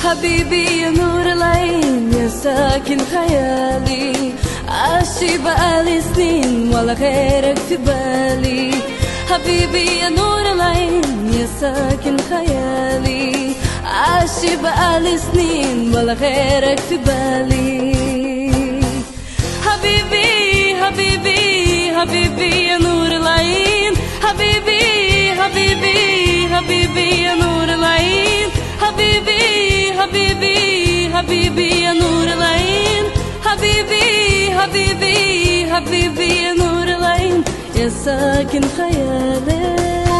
حبيبي يا نور العين يا ساكن خيالي عاشي بقالي سنين ولا غيرك في بالي حبيبي يا نور العين يا ساكن خيالي عاشي بقالي سنين ولا غيرك في بالي حبيبي حبيبي حبيبي يا نور العين حبيبي حبيبي حبيبي يا نور العين حبيبي حبيبي حبيبي يا نور العين حبيبي حبيبي حبيبي يا نور العين يا ساكن خيالي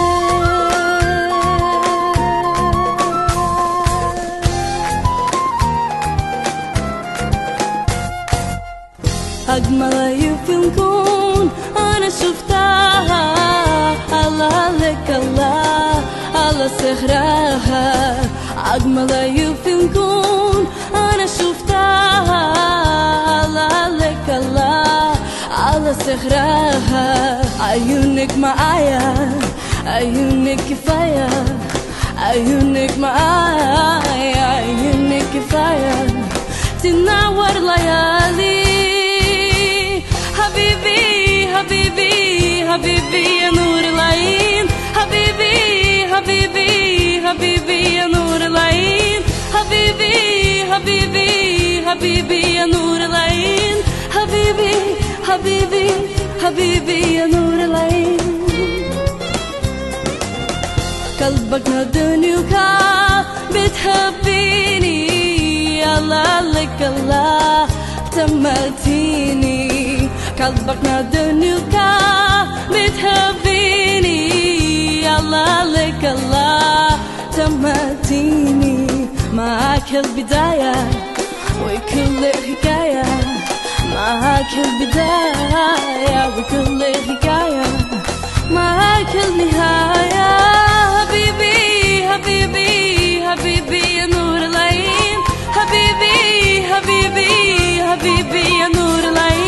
أجمل عيوب في الكون أنا شفتها الله لك الله على سحرها أجمل عيوب في الكون أنا شفتها الله لك الله على سحرها عيونك معايا عيونك كفاية عيونك معايا عيونك كفاية تنور ليالي حبيبي حبيبي حبيبي يا نور العين حبيبي حبيبي حبيبي يا نور العين حبيبي حبيبي حبيبي يا نور العين حبيبي حبيبي حبيبي يا نور العين قلبك نادني وكا بتحبيني الله لك الله تمتيني قلبك نادني وكا بتحبيني الله لك الله تمتيني معاك البداية وكل حكاية معاك البداية وكل حكاية معاك النهاية حبيبي حبيبي حبيبي يا نور العين حبيبي حبيبي حبيبي يا نور العين